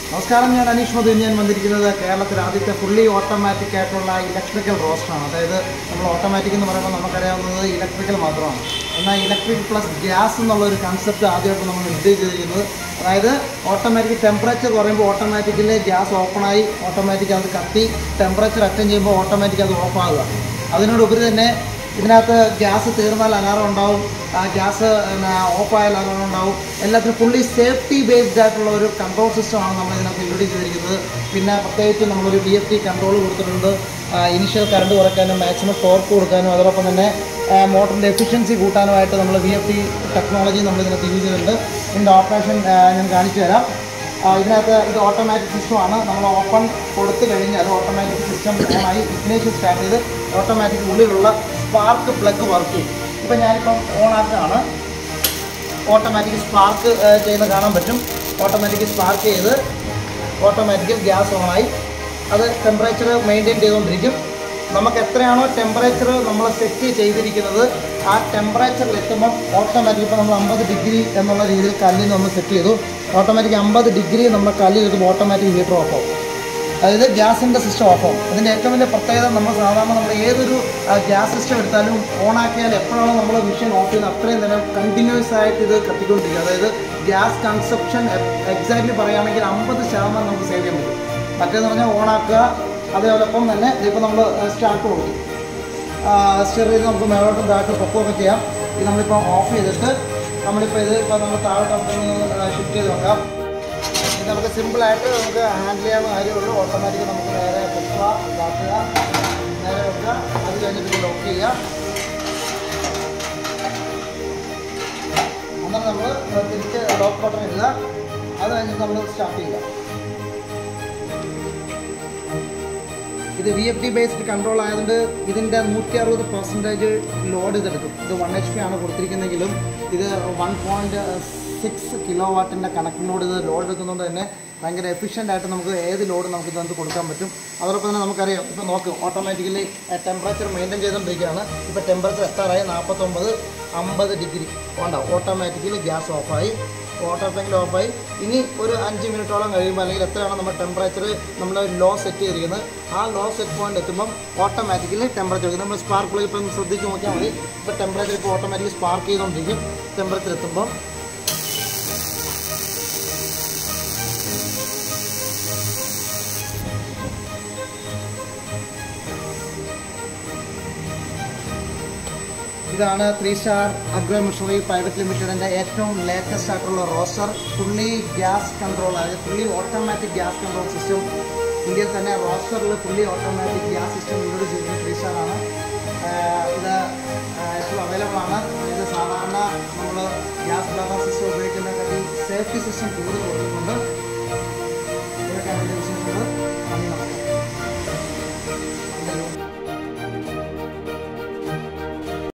നമസ്കാരം ഞാൻ അനീഷ് മധു ഞാൻ വന്നിരിക്കുന്നത് കേരളത്തിൽ ആദ്യത്തെ ഫുള്ളി ഓട്ടോമാറ്റിക് ആയിട്ടുള്ള ഇലക്ട്രിക്കൽ റോസ്റ്ററാണ് അതായത് നമ്മൾ ഓട്ടോമാറ്റിക് എന്ന് പറയുമ്പോൾ നമുക്കറിയാവുന്നത് ഇലക്ട്രിക്കൽ മാത്രമാണ് എന്നാൽ ഇലക്ട്രിക് പ്ലസ് ഗ്യാസ് എന്നുള്ള ഒരു കൺസെപ്റ്റ് ആദ്യമായിട്ട് നമ്മൾ ഇൻട്രൊഡ്യൂസ് ചെയ്തിരിക്കുന്നത് അതായത് ഓട്ടോമാറ്റിക് ടെമ്പറേച്ചർ കുറയുമ്പോൾ ഓട്ടോമാറ്റിക്കലി ഗ്യാസ് ഓപ്പണായി ഓട്ടോമാറ്റിക് അത് കത്തി ടെമ്പറേച്ചർ അറ്റൻഡ് ചെയ്യുമ്പോൾ ഓട്ടോമാറ്റിക് അത് ഓഫ് ആകുക അതിനോടുപരി തന്നെ ഇതിനകത്ത് ഗ്യാസ് തീർന്നാൽ അലാറം ഉണ്ടാവും ആ ഗ്യാസ് ഓഫായാൽ അലാറം ഉണ്ടാവും എല്ലാത്തിനും ഫുള്ളി സേഫ്റ്റി ബേസ്ഡ് ആയിട്ടുള്ള ഒരു കൺട്രോൾ സിസ്റ്റമാണ് നമ്മൾ ഇതിനകത്ത് ഇൻട്രൊഡ്യൂസ് ചെയ്തിരിക്കുന്നത് പിന്നെ പ്രത്യേകിച്ച് നമ്മളൊരു ഡി എഫ് ടി കൺട്രോൾ കൊടുത്തിട്ടുണ്ട് ഇനിഷ്യൽ കറണ്ട് കുറയ്ക്കാനും മാക്സിമം ടോർക്ക് കൊടുക്കാനും അതോടൊപ്പം തന്നെ മോട്ടറിൻ്റെ എഫിഷ്യൻസി കൂട്ടാനുമായിട്ട് നമ്മൾ വി എഫ് ടി ടെക്നോളജി നമ്മൾ ഇതിനകത്ത് യൂസ് ചെയ്തിട്ടുണ്ട് ഇതിൻ്റെ ഓപ്പറേഷൻ ഞാൻ കാണിച്ചു തരാം ആ, ഇതിനകത്ത് ഇത് ഓട്ടോമാറ്റിക് സിസ്റ്റമാണ് നമ്മൾ ഓപ്പൺ കൊടുത്തു കഴിഞ്ഞാൽ ഓട്ടോമാറ്റിക് സിസ്റ്റം ഓണായി ഇഗ്നേഷൻ സ്റ്റാർട്ട് ചെയ്ത് ഓട്ടോമാറ്റിക് ഉള്ളിലുള്ള സ്പാർക്ക് പ്ലഗ് വർക്ക് ചെയ്യും ഇപ്പം ഞാനിപ്പം ഓൺ ആക്കുകയാണ് ഓട്ടോമാറ്റിക് സ്പാർക്ക് ചെയ്യുന്നത് കാണാൻ പറ്റും ഓട്ടോമാറ്റിക് സ്പാർക്ക് ചെയ്ത് ഓട്ടോമാറ്റിക്കൽ ഗ്യാസ് ഓണായി അത് ടെമ്പറേച്ചർ മെയിൻറ്റെയിൻ ചെയ്തുകൊണ്ടിരിക്കും നമുക്ക് എത്രയാണോ ടെമ്പറേച്ചർ നമ്മൾ സെറ്റ് ചെയ്തിരിക്കുന്നത് ആ ടെമ്പറേച്ചറിൽ എത്തുമ്പോൾ ഓട്ടോമാറ്റിക് ഇപ്പോൾ നമ്മൾ അമ്പത് ഡിഗ്രി എന്നുള്ള രീതിയിൽ കല്ലിൽ നമ്മൾ സെറ്റ് ചെയ്തു ഓട്ടോമാറ്റിക് അമ്പത് ഡിഗ്രി നമ്മൾ കല്ലിൽ എത്തുമ്പോൾ ഓട്ടോമാറ്റിക് ഹീറ്റർ ഓഫ് ആവും അതായത് ഗ്യാസിൻ്റെ സിസ്റ്റം ഓഫ് ആവും അതിൻ്റെ ഏറ്റവും വലിയ പ്രത്യേകത നമ്മൾ സാധാരണ നമ്മൾ ഏതൊരു ഗ്യാസ് സിസ്റ്റം എടുത്താലും ഓൺ ആക്കിയാൽ എപ്പോഴാണ് നമ്മൾ വിഷൻ ഓഫ് ചെയ്യുന്നത് അത്രയും നേരം കണ്ടിന്യൂസ് ആയിട്ട് ഇത് കത്തിക്കൊണ്ടിരിക്കുക അതായത് ഗ്യാസ് കൺസപ്ഷൻ എക്സാക്ട്ലി പറയുകയാണെങ്കിൽ അമ്പത് ശതമാനം നമുക്ക് സേവ് ചെയ്യാൻ പറ്റും മറ്റേന്ന് പറഞ്ഞാൽ ഓൺ ആക്കുക അതേപോലൊപ്പം തന്നെ ഇതിപ്പോൾ നമ്മൾ സ്റ്റാർട്ട് കൊടുക്കും സ്റ്റെയർ ചെയ്ത് നമുക്ക് മേലോട്ടും താഴോട്ടും പൊക്കമൊക്കെ ചെയ്യാം ഇത് നമ്മളിപ്പോൾ ഓഫ് ചെയ്തിട്ട് നമ്മളിപ്പോൾ ഇത് ഇപ്പോൾ നമ്മൾ താഴോട്ട് നമുക്കൊന്ന് ഷിഫ്റ്റ് ചെയ്ത് നോക്കാം ഇത് നമുക്ക് സിമ്പിളായിട്ട് നമുക്ക് ഹാൻഡിൽ ചെയ്യാവുന്ന കാര്യമുള്ളൂ ഓട്ടോമാറ്റിക് നമുക്ക് നേരെ പൊക്കുക ഇതാക്കുക നേരെ വെക്കുക അത് കഴിഞ്ഞിട്ട് ഇത് ലോക്ക് ചെയ്യുക അന്നേരം നമ്മൾ തിരിച്ച് ലോക്ക് ബട്ടൺ ഇടുക അത് കഴിഞ്ഞിട്ട് നമ്മൾ സ്റ്റാർട്ട് ചെയ്യുക ഇത് V F D based control ആയതുകൊണ്ട് ഇതിൻ്റെ നൂറ്റി അറുപത് പെർസെൻറ്റേജ് ലോഡ് ഇതെടുക്കും ഇത് വൺ എച്ച് പി ആണ് കൊടുത്തിരിക്കുന്നെങ്കിലും ഇത് വൺ പോയിൻറ്റ് സിക്സ് കിലോ വാട്ടിൻ്റെ കണക്കിനോട് ഇത് ലോഡ് എടുക്കുന്നതുകൊണ്ട് തന്നെ ഭയങ്കര എഫിഷ്യൻ്റ് ആയിട്ട് നമുക്ക് ഏത് ലോഡ് നമുക്ക് ഇതിനകത്ത് കൊടുക്കാൻ പറ്റും അതോടൊപ്പം തന്നെ നമുക്കറിയാം ഇപ്പോൾ നോക്കും ഓട്ടോമാറ്റിക്കലി ടെമ്പറേച്ചർ മെയിൻറ്റെയിൻ ചെയ്തുകൊണ്ടിരിക്കുകയാണ് ഇപ്പോൾ ടെമ്പറേച്ചർ എത്താറായി നാൽപ്പത്തൊമ്പത് അമ്പത് ഡിഗ്രി വേണ്ട ഓട്ടോമാറ്റിക്കലി ഗ്യാസ് ഓഫായി ഓട്ടോമാറ്റിക്കലി ഓഫായി ഇനി ഒരു അഞ്ച് മിനിറ്റോളം കഴിയുമ്പോൾ അല്ലെങ്കിൽ എത്രയാണോ നമ്മൾ ടെമ്പറേച്ചർ നമ്മൾ ലോ സെറ്റ് ചെയ്തിരിക്കുന്നത് ആ ലോ സെറ്റ് പോയിന്റ് എത്തുമ്പം ഓട്ടോമാറ്റിക്കലി ടെമ്പറേച്ചർ നമ്മൾ സ്പാർക്ക് പ്ലഗ് ഇപ്പം ശ്രദ്ധിച്ച് നോക്കിയാൽ മതി ഇപ്പോൾ ടെമ്പറേച്ചർ ഇപ്പോൾ ഓട്ടോമാറ്റിക്കലി സ്പാർക്ക് ചെയ്തുകൊണ്ടിരിക്കും ടെമ്പറേച്ചർ എത്തുമ്പം ഇതാണ് Three Star Agro Machinery Private ലിമിറ്റഡിൻ്റെ ഏറ്റവും ലേറ്റസ്റ്റ് ആയിട്ടുള്ള റോസ്റ്റർ ഫുള്ളി ഗ്യാസ് കൺട്രോൾ അതായത് fully automatic gas control system ഇന്ത്യയിൽ തന്നെ റോസ്റ്ററിൽ fully automatic gas system introduce ചെയ്യുന്ന ത്രീ സ്റ്റാർ ആണ് ആഹ് ഇത് ഇപ്പോൾ അവൈലബിൾ ആണ് ഇത് സാധാരണ നമ്മൾ ഗ്യാസ് ബ്ലവർ സിസ്റ്റം ഉപയോഗിക്കുന്നതിനെക്കാട്ടി സേഫ്റ്റി സിസ്റ്റം കൂടുതൽ കൊടുക്കുന്നുണ്ട്